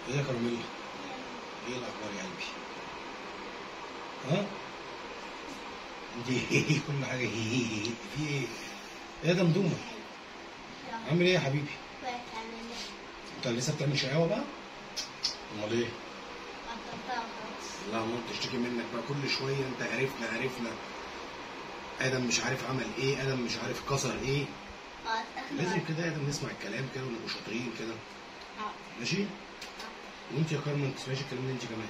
ايه يا كرميلا ايه الاخبار يا قلبي ها انت كل حاجه هي هي هي في ايه ايه ده مدومه عامل ايه يا حبيبي انت لسه بتعمل شقاوه بقى امال ايه لا ما تشتكي منك بقى كل شويه انت عرفنا عرفنا ادم مش عارف عمل ايه ادم مش عارف كسر ايه لازم كده يا ادم نسمع الكلام كده ونبقوا شاطرين كده ماشي وانت يا كارما ما تسمعيش الكلام ده انت كمان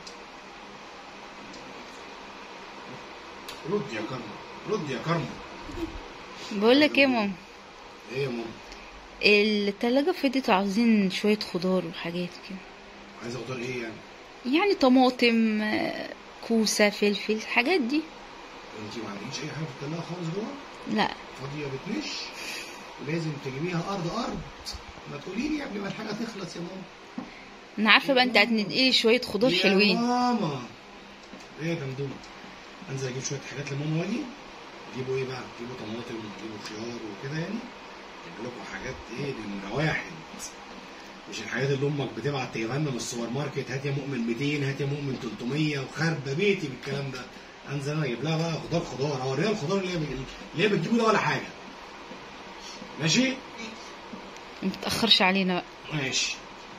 رد يا كارما رد يا كارما بقول لك ايه يا ماما ايه يا ماما التلاجة فضيت عاوزين شوية خضار وحاجات كده عايز اختار ايه يعني يعني طماطم آه، كوسة فلفل الحاجات دي انت ما عندكيش اي حاجه في التلاجه خالص جوه لا فاضيه بتنش لازم تجيبيها ارض ارض ما تقولي لي قبل ما الحاجه تخلص يا ماما انا عارفة بقى انت هتنقلي شوية خضار يا حلوين ماما ايه يا دمدومه انزل اجيب شويه حاجات لماما واجي جيبوا ايه بقى جيبوا طماطم جيبوا خيار وكده يعني جيب لكم حاجات ايه نمره واحد مش الحاجات اللي امك بتبعت تجيبها لنا من السوبر ماركت هات يا مؤمن 200 هات يا مؤمن 300 وخربه بيتي بالكلام ده انزل انا اجيب لها بقى خضار خضار اوريها الخضار اللي هي اللي هي بتجيبه ده ولا حاجه ماشي ما تتأخرش علينا بقى ماشي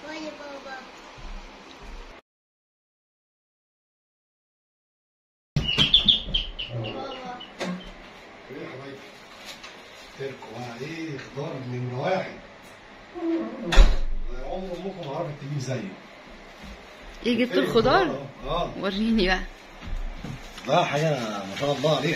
ايه يا حبايبي تركوا بقى ايه خضار نمرة واحد والله عمر امكم ما عرفت تجيب زيه ايه جبت إيه الخضار اه وريني بقى لا حاجة ما شاء الله عليها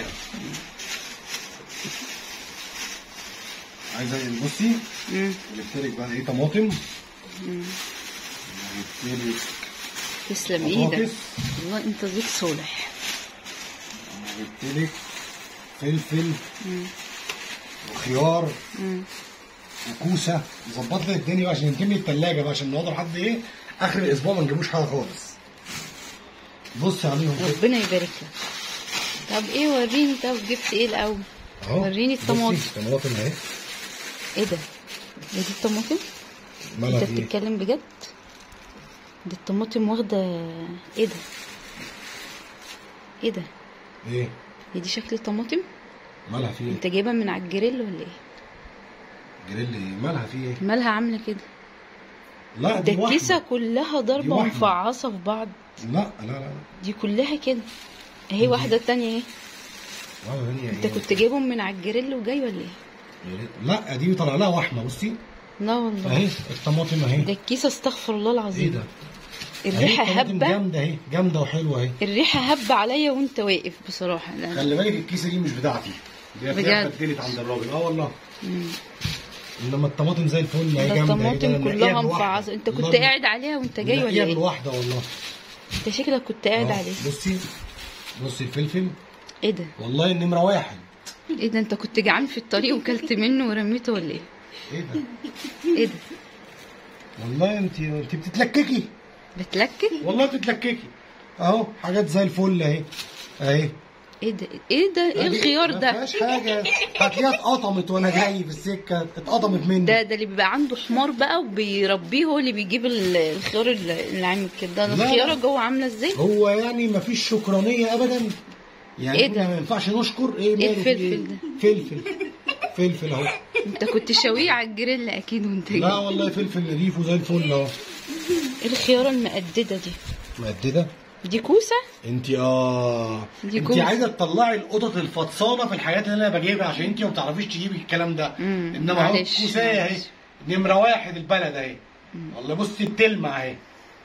عايزة ايه بصي مم. جبت لك بقى ايه طماطم مم. جبت لك تسلم ايدك بطاطس والله انت زيك صالح جبت لك فلفل مم. وخيار مم. وكوسه ظبط لك الدنيا بقى عشان تملي التلاجة بقى عشان نقعد لحد ايه اخر الاسبوع ما نجيبوش حاجه خالص بص عليهم كده ربنا يبارك لك طب ايه وريني طب جبت ايه الاول اهو وريني الطماطم. بصي، الطماطم اهي ايه ده ايه دي الطماطم مالها انت في ايه؟ بتتكلم بجد دي الطماطم واخده ايه ده ايه ده ايه؟ هي دي شكل الطماطم مالها في ايه؟ انت جايبها من على الجريل ولا ايه جريل ايه؟ مالها في ايه؟ مالها عامله كده لا ده دي الكيسه واحدة كلها دي ضربه واحدة. ومفعصه في بعض لا لا لا دي كلها كده اهي واحده التانية اهي واحدة ثانية انت ايه؟ كنت جايبهم من على الجريل وجاي ولا ايه جريل- لا دي طلع لها وحمه بصي لا والله اهي الطماطم ده اهي الكيسه استغفر الله ايه العظيم ده؟ الريحه أهي الطماطم هبه جامده اهي جامده وحلوه اهي الريحه هبه عليا وانت واقف بصراحه لا خلي بالك الكيسه دي مش بتاعتي دي بجد؟ هتلاقيها اتبدلت عند الراجل اه والله مم. انما الطماطم زي الفل اهي ده جامده أهي، الطماطم ده كلها نقيها بالواحدة. مفعصه انت كنت والله قاعد عليها وانت جاي ولا نقيها ايه بالواحده والله انت شكلك كنت قاعد آه، عليه بصي بصي الفلفل ايه ده والله النمره واحد ايه ده انت كنت جعان في الطريق وكلت منه ورميته ولا ايه ايه ده؟ ايه ده والله انت انت بتتلككي بتلكك والله بتتلككي اهو حاجات زي الفل اهي اهي ايه ده ايه ده ايه أدي- الخيار ما ده فيهاش حاجه هتلاقيها اتقطمت وانا جاي في السكه اتقطمت مني ده ده اللي بيبقى عنده حمار بقى وبيربيه هو اللي بيجيب ال- الخيار اللي اللي عامل كده ده لا، الخياره لا. جوه عامله ازاي هو يعني ما فيش شكرانيه ابدا يعني إيه إحنا ده؟ ما ينفعش نشكر ايه ماله في الفلفل ده؟ فلفل فلفل اهو انت كنت شاويه على الجريل اكيد وانت جاي لا والله فلفل نضيف وزي الفل اهو ايه الخياره المقدده دي مقدده دي كوسه انت اه دي انت كوسة. عايزه تطلعي القطط الفطسانه في الحاجات اللي انا بجيبها عشان انت ما بتعرفيش تجيبي الكلام ده مم، انما اهو معلش، كوسايه اهي معلش. نمره واحد البلد اهي والله بصي بتلمع اهي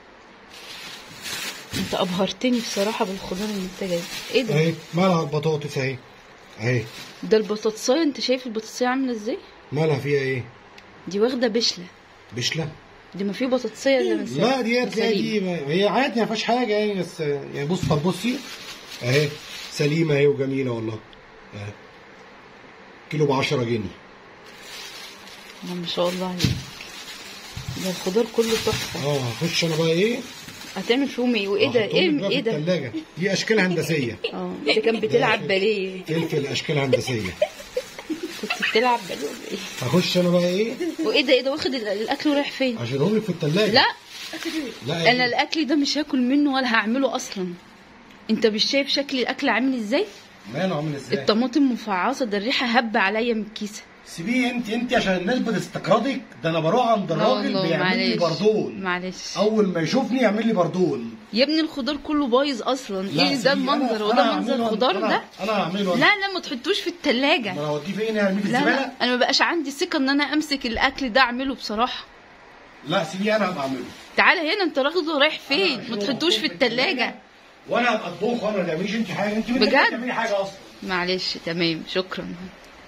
انت ابهرتني بصراحه بالخضار اللي انت جايبه ايه ده اهي مالها البطاطس اهي اهي ده البطاطسايه انت شايف البطاطسايه عامله ازاي مالها فيها ايه دي واخده بشله بشله دي ما في بطاطسايه زي ما لا دي هتلاقي دي ما- هي عادي ما فيهاش حاجه يعني بس يعني بص طب بصي اهي سليمه اهي وجميله والله اهي كيلو ب 10 جنيه ما شاء الله عليك ده الخضار كله تحفه اه هخش انا بقى ايه هتعمل فيهم ايه وايه ده هحطهم لك بقى ايه في ايه ده الثلاجه دي اشكال هندسيه اه انت كان بتلعب باليه فلفل اشكال هندسيه كنت بتلعب باليه ولا ايه هخش انا بقى ايه وايه ده ايه ده واخد ال- الاكل ورايح فين عشان لك في الثلاجه لا لا يا انا بيه. الاكل ده مش هاكل منه ولا هعمله اصلا انت مش شايف شكل الاكل عامل ازاي ماله عامل ازاي الطماطم مفعصه ده الريحه هبه عليا من الكيسه سيبيه انت انت عشان الناس بتستقرضك ده انا بروح عند لا الراجل والله، بيعمل لي معلش. بردون معلش اول ما يشوفني يعمل لي بردون يا ابني الخضار كله بايظ اصلا لا، ايه ده سيبيه. المنظر أنا- هو أنا ده منظر هعمله أنا- الخضار أنا- ده انا هعمله لا لا ما تحطوش في التلاجة ما انا هوديه فين هرميه في لا الزباله لا انا ما بقاش عندي ثقه ان انا امسك الاكل ده اعمله بصراحه لا سيبيه انا هبقى اعمله تعالى هنا انت راخده رايح فين أنا ما هشيله تحطوش وأحطه في التلاجة وانا هبقى اطبخ وانا ما تعمليش انت حاجه انت من بجد؟ بجد تعملي حاجه اصلا معلش تمام شكرا